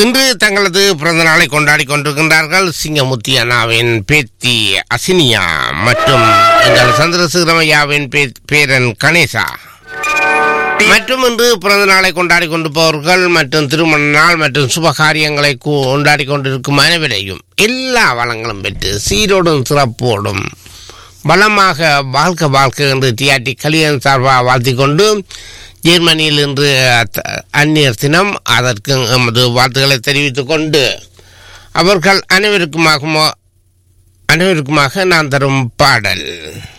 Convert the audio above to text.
இன்று தங்களது பிறந்த நாளை கொண்டாடி கொண்டிருக்கின்றார்கள் சிங்கமுத்தி அண்ணாவின் பேத்தி அசினியா மற்றும் எங்கள் சந்திரசேகரமையாவின் பே- பேரன் கணேசா மற்றும் இன்று பிறந்த நாளை கொண்டாடி கொண்டு போவர்கள் மற்றும் திருமண நாள் மற்றும் சுப காரியங்களை கொ- கொண்டாடி கொண்டிருக்கும் அனைவரையும் எல்லா வளங்களும் பெற்று சீரோடும் சிறப்போடும் வளமாக வாழ்க்கை வாழ்க்கை என்று டிஆர்டி கலியன் சார்பாக வாழ்த்திக் கொண்டு ஜெர்மனியில் இன்று த- அந்நியர் தினம் அதற்கு எமது வாழ்த்துக்களை தெரிவித்துக் கொண்டு அவர்கள் அனைவருக்குமாக அனைவருக்குமாக நான் தரும் பாடல்